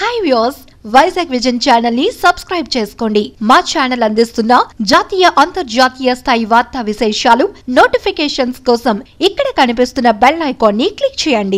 hi views Vizag vision channel ని subscribe చేసుకోండి మా ఛానల్ అందిస్తున్న జాతీయ అంతర్జాతీయ స్థాయి వార్తా విశేషాలు నోటిఫికేషన్స్ కోసం ఇక్కడ కనిపిస్తున్న బెల్ ఐకాన్ ని క్లిక్ చేయండి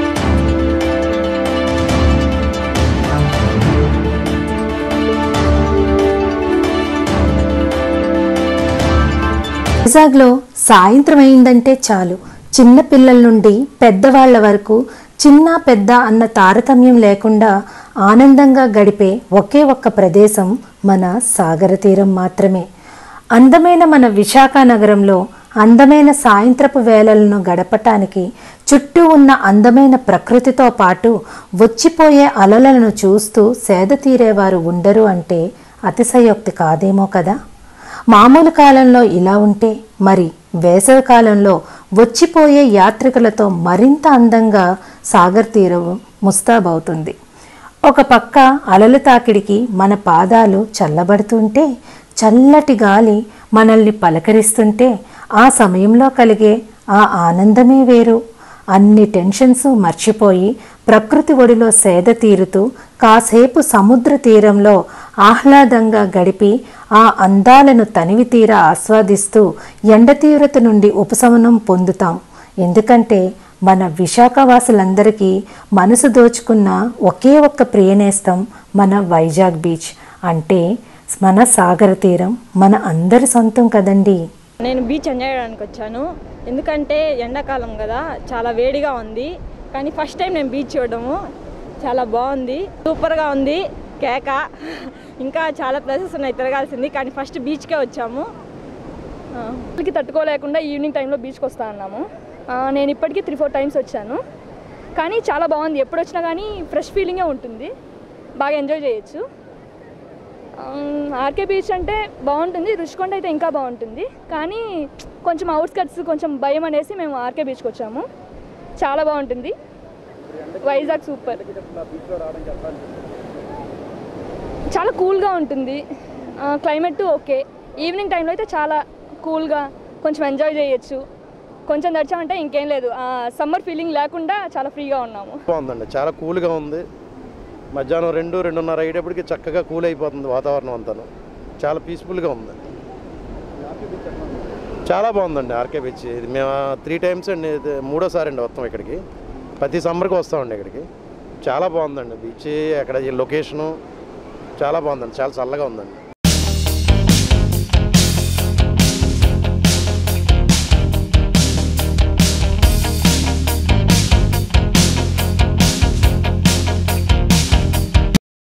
వైజాగ్లో సాయంత్రం అయిందంటే చాలు చిన్న పిల్లల నుండి పెద్దవాళ్ల వరకు చిన్న పెద్ద అన్న తారతమ్యం లేకుండా ఆనందంగా గడిపే ఒకే ఒక్క ప్రదేశం మన సాగర తీరం మాత్రమే అందమైన మన విశాఖ నగరంలో అందమైన సాయంత్రపు వేళలను గడపటానికి చుట్టూ ఉన్న అందమైన ప్రకృతితో పాటు వచ్చిపోయే అలలను చూస్తూ సేద తీరేవారు ఉండరు అంటే అతిశయోక్తి కాదేమో కదా మామూలు కాలంలో ఇలా ఉంటే మరి వేసవి కాలంలో వచ్చిపోయే యాత్రికులతో మరింత అందంగా సాగర్ తీరం ముస్తాబవుతుంది ఒక పక్క అలల తాకిడికి మన పాదాలు చల్లబడుతుంటే చల్లటి గాలి మనల్ని పలకరిస్తుంటే ఆ సమయంలో కలిగే ఆ ఆనందమే వేరు అన్ని టెన్షన్స్ మర్చిపోయి ప్రకృతి ఒడిలో సేద తీరుతూ కాసేపు సముద్ర తీరంలో ఆహ్లాదంగా గడిపి ఆ అందాలను తనివి తీర ఆస్వాదిస్తూ ఎండ తీవ్రత నుండి ఉపశమనం పొందుతాం ఎందుకంటే మన విశాఖవాసులందరికీ మనసు దోచుకున్న ఒకే ఒక్క ప్రియనేస్తం మన వైజాగ్ బీచ్ అంటే మన సాగర తీరం మన అందరి సొంతం కదండి నేను బీచ్ ఎంజాయ్ చేయడానికి వచ్చాను ఎందుకంటే ఎండాకాలం కదా చాలా వేడిగా ఉంది కానీ ఫస్ట్ టైం నేను బీచ్ చూడడము చాలా బాగుంది సూపర్గా ఉంది కేక ఇంకా చాలా ప్లేసెస్ ఉన్నాయి తిరగాల్సింది కానీ ఫస్ట్ బీచ్కే వచ్చాము ఆ, వాళ్ళకి తట్టుకోలేకుండా ఈవినింగ్ టైంలో బీచ్కి వస్తా అన్నాము ఆ, నేను ఇప్పటికీ త్రీ ఫోర్ టైమ్స్ వచ్చాను కానీ చాలా బాగుంది ఎప్పుడు వచ్చినా కానీ ఫ్రెష్ ఫీలింగే ఉంటుంది బాగా ఎంజాయ్ చేయొచ్చు ఆర్కే బీచ్ అంటే బాగుంటుంది రుషికొండ అయితే ఇంకా బాగుంటుంది కానీ కొంచెం అవుట్స్కట్స్ కొంచెం భయం అనేసి మేము ఆర్కే బీచ్కి వచ్చాము చాలా బాగుంటుంది వైజాగ్ సూపర్ చాలా కూల్గా ఉంటుంది క్లైమేట్ ఓకే ఈవినింగ్ టైంలో అయితే చాలా కూల్గా కొంచెం ఎంజాయ్ చేయొచ్చు కొంచెం నడిచామంటే ఇంకేం లేదు సమ్మర్ ఫీలింగ్ లేకుండా చాలా ఫ్రీగా ఉన్నాము బాగుందండి చాలా కూల్గా ఉంది మధ్యాహ్నం రెండు రెండున్నర అయ్యేటప్పటికి చక్కగా కూల్ అయిపోతుంది వాతావరణం అంతాను చాలా పీస్ఫుల్గా ఉంది చాలా బాగుందండి ఆర్కే బీచ్ ఇది మేము త్రీ టైమ్స్ అండి ఇది మూడోసారి అండి వస్తాం ఇక్కడికి ప్రతి సమ్మర్కి వస్తామండి ఇక్కడికి చాలా బాగుందండి బీచ్ అక్కడ ఈ లొకేషను చాలా బాగుందండి చాలా చల్లగా ఉందండి